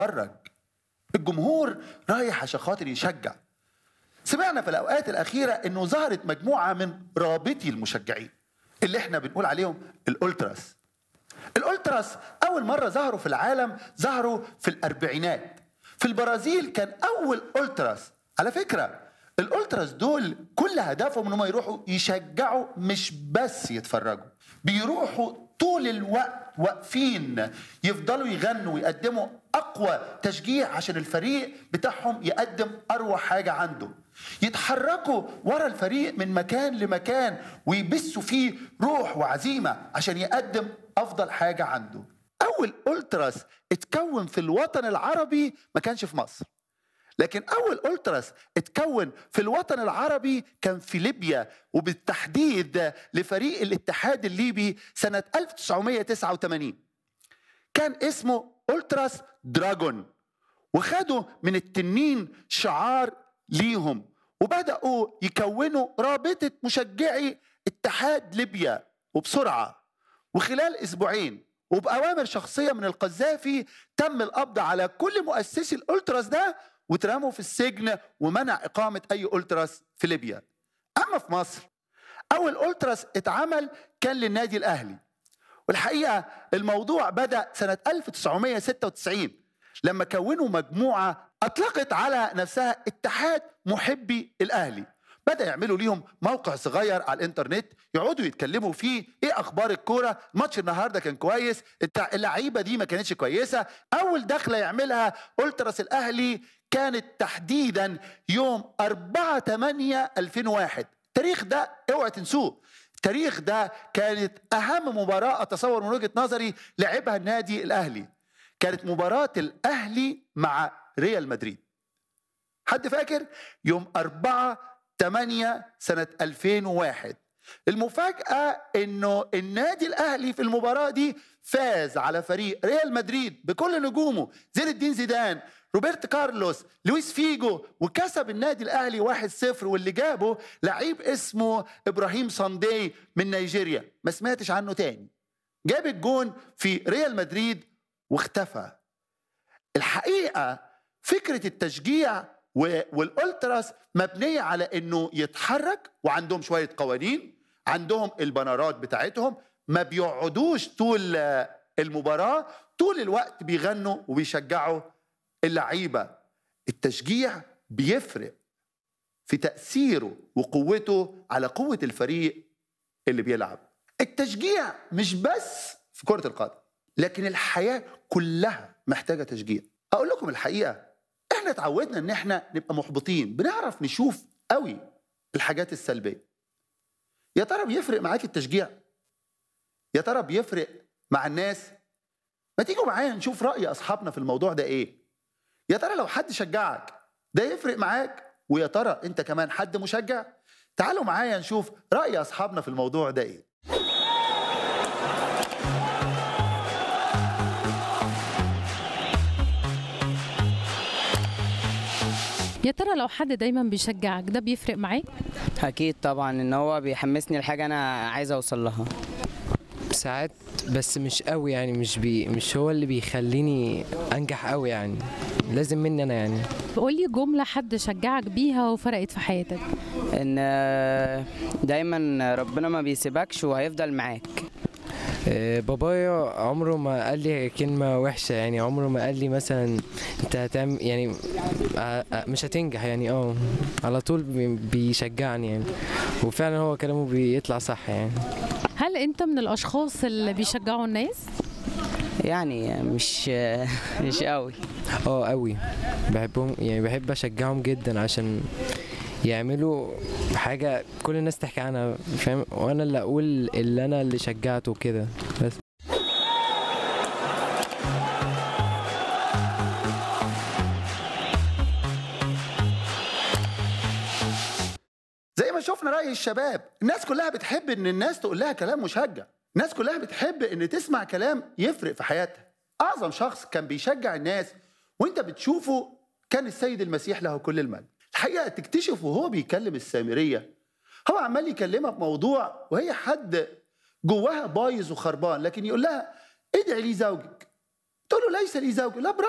يتفرج الجمهور رايح عشان خاطر يشجع سمعنا في الاوقات الاخيره انه ظهرت مجموعه من رابطي المشجعين اللي احنا بنقول عليهم الالتراس الالتراس اول مره ظهروا في العالم ظهروا في الاربعينات في البرازيل كان اول التراس على فكره الالتراس دول كل هدفهم انهم يروحوا يشجعوا مش بس يتفرجوا بيروحوا طول الوقت واقفين يفضلوا يغنوا ويقدموا اقوى تشجيع عشان الفريق بتاعهم يقدم اروع حاجه عنده يتحركوا ورا الفريق من مكان لمكان ويبثوا فيه روح وعزيمه عشان يقدم افضل حاجه عنده اول التراس اتكون في الوطن العربي ما كانش في مصر لكن اول التراس اتكون في الوطن العربي كان في ليبيا وبالتحديد لفريق الاتحاد الليبي سنه 1989 كان اسمه التراس دراجون وخدوا من التنين شعار ليهم وبداوا يكونوا رابطه مشجعي اتحاد ليبيا وبسرعه وخلال اسبوعين وبأوامر شخصية من القذافي تم القبض على كل مؤسسي الألتراس ده واترموا في السجن ومنع إقامة أي ألتراس في ليبيا أما في مصر أول ألتراس اتعمل كان للنادي الأهلي والحقيقة الموضوع بدأ سنة 1996 لما كونوا مجموعة أطلقت على نفسها اتحاد محبي الأهلي بدأ يعملوا ليهم موقع صغير على الانترنت يقعدوا يتكلموا فيه ايه اخبار الكوره ماتش النهارده كان كويس اللعيبه دي ما كانتش كويسه اول دخله يعملها التراس الاهلي كانت تحديدا يوم 4 8 2001 التاريخ ده اوعى تنسوه التاريخ ده كانت اهم مباراه اتصور من وجهه نظري لعبها النادي الاهلي كانت مباراه الاهلي مع ريال مدريد حد فاكر يوم 4 8 سنة 2001 المفاجأة انه النادي الاهلي في المباراة دي فاز على فريق ريال مدريد بكل نجومه زين الدين زيدان روبرت كارلوس لويس فيجو وكسب النادي الاهلي 1-0 واللي جابه لعيب اسمه ابراهيم صندي من نيجيريا ما سمعتش عنه تاني جاب الجون في ريال مدريد واختفى الحقيقة فكرة التشجيع والالتراس مبنيه على انه يتحرك وعندهم شويه قوانين عندهم البنرات بتاعتهم ما بيقعدوش طول المباراه طول الوقت بيغنوا وبيشجعوا اللعيبه التشجيع بيفرق في تاثيره وقوته على قوه الفريق اللي بيلعب التشجيع مش بس في كره القدم لكن الحياه كلها محتاجه تشجيع اقول لكم الحقيقه احنا اتعودنا ان احنا نبقى محبطين بنعرف نشوف قوي الحاجات السلبيه يا ترى بيفرق معاك التشجيع يا ترى بيفرق مع الناس ما تيجوا معايا نشوف راي اصحابنا في الموضوع ده ايه يا ترى لو حد شجعك ده يفرق معاك ويا ترى انت كمان حد مشجع تعالوا معايا نشوف راي اصحابنا في الموضوع ده ايه يا ترى لو حد دايما بيشجعك ده بيفرق معاك اكيد طبعا ان هو بيحمسني لحاجه انا عايز اوصل لها ساعات بس مش قوي يعني مش بي مش هو اللي بيخليني انجح قوي يعني لازم مني انا يعني قول لي جمله حد شجعك بيها وفرقت في حياتك ان دايما ربنا ما بيسيبكش وهيفضل معاك آه، بابايا عمره ما قال لي كلمة وحشة يعني عمره ما قال لي مثلا انت هتعمل يعني آه، آه، مش هتنجح يعني اه على طول بي- بيشجعني يعني وفعلا هو كلامه بيطلع صح يعني هل انت من الاشخاص اللي بيشجعوا الناس يعني مش مش قوي اه قوي بحبهم يعني بحب اشجعهم جدا عشان يعملوا حاجة كل الناس تحكي عنها فاهم وانا اللي اقول اللي انا اللي شجعته كده بس زي ما شفنا رأي الشباب الناس كلها بتحب ان الناس تقول لها كلام مشجع الناس كلها بتحب ان تسمع كلام يفرق في حياتها اعظم شخص كان بيشجع الناس وانت بتشوفه كان السيد المسيح له كل المجد الحقيقة تكتشف وهو بيكلم السامرية هو عمال يكلمها بموضوع وهي حد جواها بايظ وخربان لكن يقول لها ادعي لي زوجك تقول له ليس لي زوج لا برافو